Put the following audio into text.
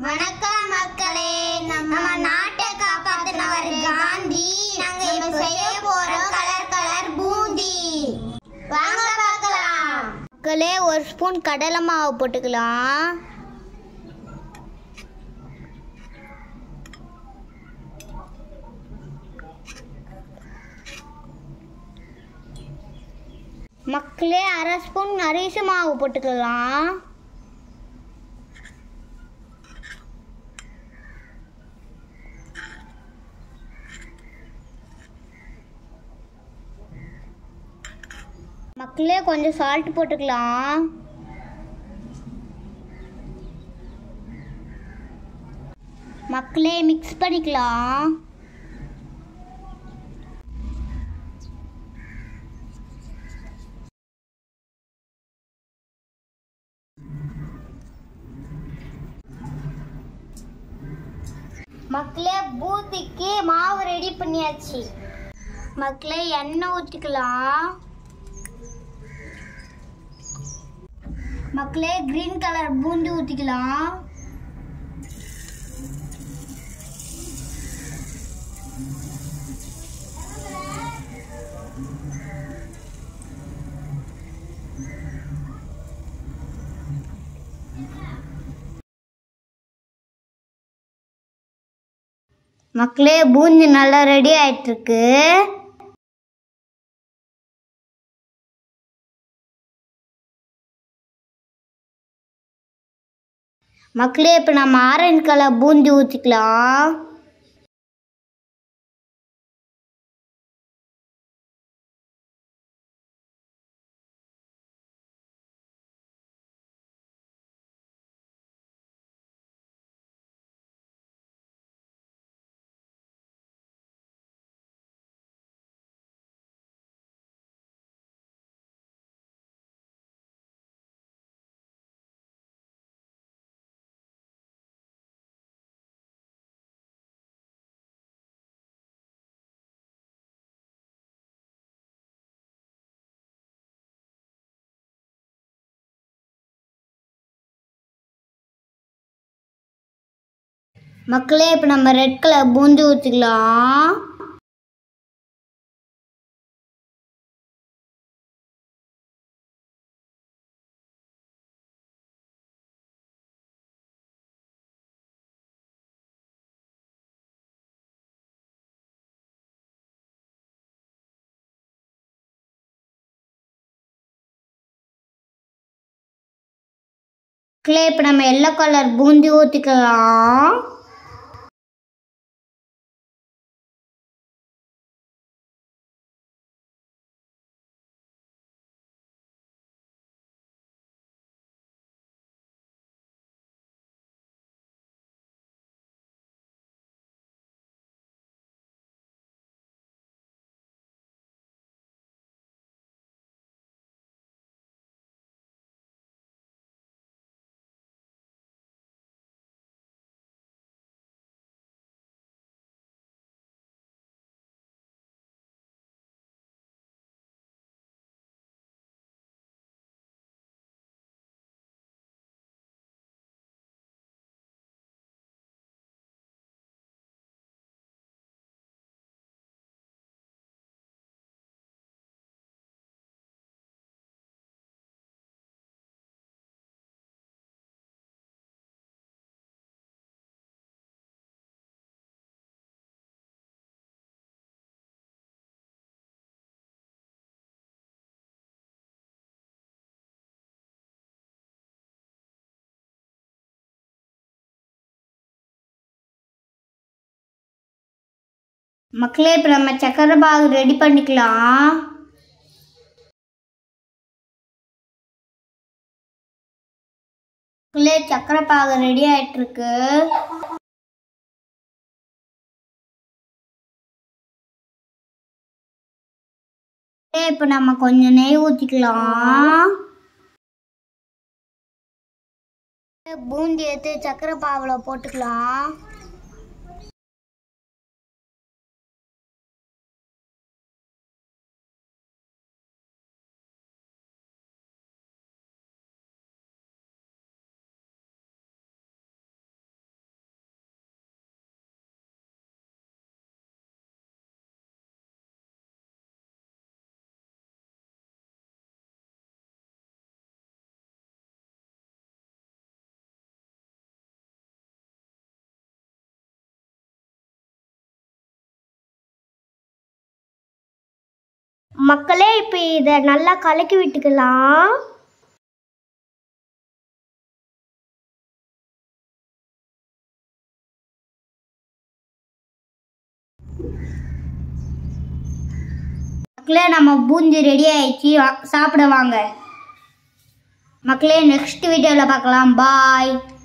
வணக்கம் மக்களே நம்ம நாட்டை காப்பாத்தினவர் காந்தி நாங்க இப்ப செய்ய போறோம் கலர் கலர் பூந்தி வாங்க பார்க்கலாம் மக்களே ஒரு ஸ்பூன் கடலை மாவு போட்டுக்கலாம் மக்களே அரை ஸ்பூன் அரிசி மாவு போட்டுக்கலாம் மக்களே கொஞ்சம் சால்ட் போட்டுக்கலாம் மக்களே மிக்ஸ் பண்ணிக்கலாம் மக்களே பூந்திக்கு மாவு ரெடி பண்ணியாச்சு மக்களே எண்ணெய் ஊற்றிக்கலாம் மக்களே கிரீன் கலர் பூந்தி ஊற்றிக்கலாம் மக்களே பூந்தி நல்லா ரெடி ஆயிட்டு இருக்கு மக்களே இப்போ நம்ம ஆரஞ்சு கலர் பூந்தி ஊற்றிக்கலாம் மக்களே இப்போ நம்ம ரெட் கலர் பூந்தி ஊற்றிக்கலாம் மக்களே இப்போ நம்ம எல்லோ கலர் பூந்தி ஊற்றிக்கலாம் மக்களே இப்போ நம்ம சக்கரை பாகு ரெடி பண்ணிக்கலாம் மக்களே சக்கரை பாகு ரெடி ஆயிட்டு இருக்கு இப்போ நம்ம கொஞ்சம் நெய் ஊற்றிக்கலாம் பூந்தி எடுத்து சக்கரை பாவில் போட்டுக்கலாம் மக்களே இப்போ இதை நல்லா கலக்கி விட்டுக்கலாம் மக்களே நம்ம பூந்தி ரெடி ஆயிடுச்சு வா- சாப்பிட வாங்க மக்களே நெக்ஸ்ட் வீடியோவில் பார்க்கலாம் பாய்